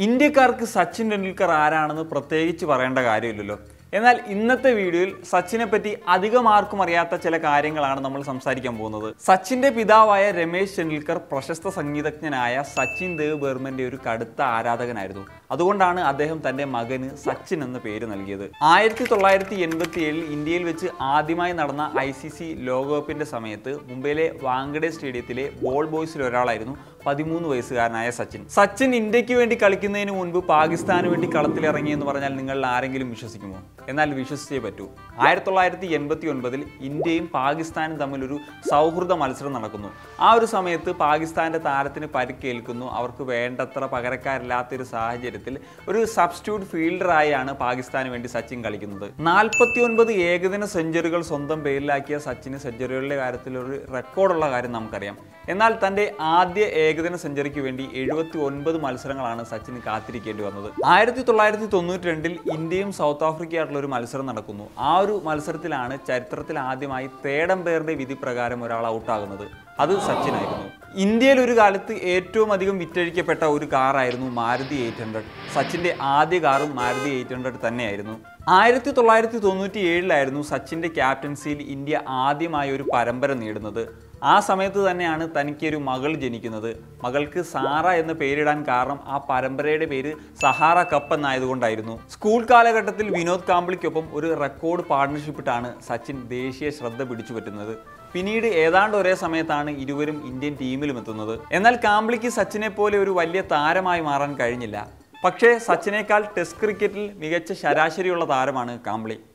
ഇന്ത്യക്കാർക്ക് സച്ചിൻ ടെണ്ടുൽക്കർ ആരാണെന്ന് പ്രത്യേകിച്ച് പറയേണ്ട കാര്യമില്ലല്ലോ എന്നാൽ ഇന്നത്തെ വീഡിയോയിൽ സച്ചിനെ പറ്റി അധികം ആർക്കും അറിയാത്ത ചില കാര്യങ്ങളാണ് നമ്മൾ സംസാരിക്കാൻ പോകുന്നത് സച്ചിന്റെ പിതാവായ രമേശ് ടെണ്ടുൽക്കർ പ്രശസ്ത സംഗീതജ്ഞനായ സച്ചിൻ ദേവ് ബർമന്റെ ഒരു കടുത്ത ആരാധകനായിരുന്നു അതുകൊണ്ടാണ് അദ്ദേഹം തന്റെ മകന് സച്ചിൻ എന്ന പേര് നൽകിയത് ആയിരത്തി തൊള്ളായിരത്തി എൺപത്തി ഏഴിൽ ഇന്ത്യയിൽ വെച്ച് ആദ്യമായി നടന്ന ഐ സി സി ലോകകപ്പിന്റെ സമയത്ത് മുംബൈയിലെ വാങ്കഡെ സ്റ്റേഡിയത്തിലെ ബോൾ ബോയ്സിൽ ഒരാളായിരുന്നു പതിമൂന്ന് വയസ്സുകാരനായ സച്ചിൻ സച്ചിൻ ഇന്ത്യക്ക് വേണ്ടി കളിക്കുന്നതിന് മുൻപ് പാകിസ്ഥാന് വേണ്ടി കളത്തിലിറങ്ങി എന്ന് പറഞ്ഞാൽ നിങ്ങൾ ആരെങ്കിലും വിശ്വസിക്കുമോ എന്നാൽ വിശ്വസിച്ചേ പറ്റൂ ആയിരത്തി തൊള്ളായിരത്തി എൺപത്തി ഒൻപതിൽ ഇന്ത്യയും പാകിസ്ഥാനും തമ്മിൽ ഒരു സൗഹൃദ മത്സരം നടക്കുന്നു ആ ഒരു സമയത്ത് പാകിസ്ഥാന്റെ താരത്തിന് പരിക്കേൽക്കുന്നു അവർക്ക് വേണ്ടത്ര പകരക്കാരില്ലാത്തൊരു സാഹചര്യത്തിൽ ഒരു സബ്സ്റ്റിറ്റ്യൂട്ട് ഫീൽഡറായാണ് പാകിസ്ഥാന് വേണ്ടി സച്ചിൻ കളിക്കുന്നത് നാൽപ്പത്തി ഒൻപത് ഏകദിന സെഞ്ചുറികൾ സ്വന്തം പേരിലാക്കിയ സച്ചിന് സെഞ്ചുറികളുടെ കാര്യത്തിൽ ഒരു റെക്കോർഡുള്ള കാര്യം നമുക്കറിയാം എന്നാൽ തന്റെ ആദ്യ ഏകദിന സെഞ്ചുറിക്ക് വേണ്ടി എഴുപത്തി ഒൻപത് മത്സരങ്ങളാണ് സച്ചിന് കാത്തിരിക്കേണ്ടി വന്നത് ആയിരത്തി തൊള്ളായിരത്തി തൊണ്ണൂറ്റി രണ്ടിൽ ഇന്ത്യയും സൗത്ത് ആഫ്രിക്കയായിട്ടുള്ള ഒരു മത്സരം നടക്കുന്നു ആ ഒരു മത്സരത്തിലാണ് ചരിത്രത്തിൽ ആദ്യമായി തേടം പേരുടെ വിധി പ്രകാരം ഒരാൾ ഔട്ടാകുന്നത് അത് സച്ചിനായിരുന്നു ഇന്ത്യയിൽ ഒരു കാലത്ത് ഏറ്റവും അധികം വിറ്റഴിക്കപ്പെട്ട ഒരു കാറായിരുന്നു മാരുതി എയ്റ്റ് ഹൺഡ്രഡ് സച്ചിന്റെ ആദ്യ കാറും മാരുതി എയ്റ്റ് ഹൺഡ്രഡ് തന്നെയായിരുന്നു ആയിരത്തി തൊള്ളായിരത്തി തൊണ്ണൂറ്റി ഏഴിലായിരുന്നു സച്ചിന്റെ ക്യാപ്റ്റൻസിയിൽ ഇന്ത്യ ആദ്യമായി ഒരു പരമ്പര നേടുന്നത് ആ സമയത്ത് തന്നെയാണ് തനിക്കൊരു മകൾ ജനിക്കുന്നത് മകൾക്ക് സാറ എന്ന് പേരിടാൻ കാരണം ആ പരമ്പരയുടെ പേര് സഹാറ കപ്പ് എന്നായതുകൊണ്ടായിരുന്നു സ്കൂൾ കാലഘട്ടത്തിൽ വിനോദ് കാംബ്ലിക്കൊപ്പം ഒരു റെക്കോർഡ് പാർട്ണർഷിപ്പിട്ടാണ് സച്ചിൻ ദേശീയ ശ്രദ്ധ പിടിച്ചു പറ്റുന്നത് പിന്നീട് ഏതാണ്ട് ഒരേ സമയത്താണ് ഇരുവരും ഇന്ത്യൻ ടീമിലും എത്തുന്നത് എന്നാൽ കാംബ്ലിക്ക് സച്ചിനെ പോലെ ഒരു വലിയ താരമായി മാറാൻ കഴിഞ്ഞില്ല പക്ഷേ സച്ചിനേക്കാൾ ടെസ്റ്റ് ക്രിക്കറ്റിൽ മികച്ച ശരാശരിയുള്ള താരമാണ് കാംബ്ലി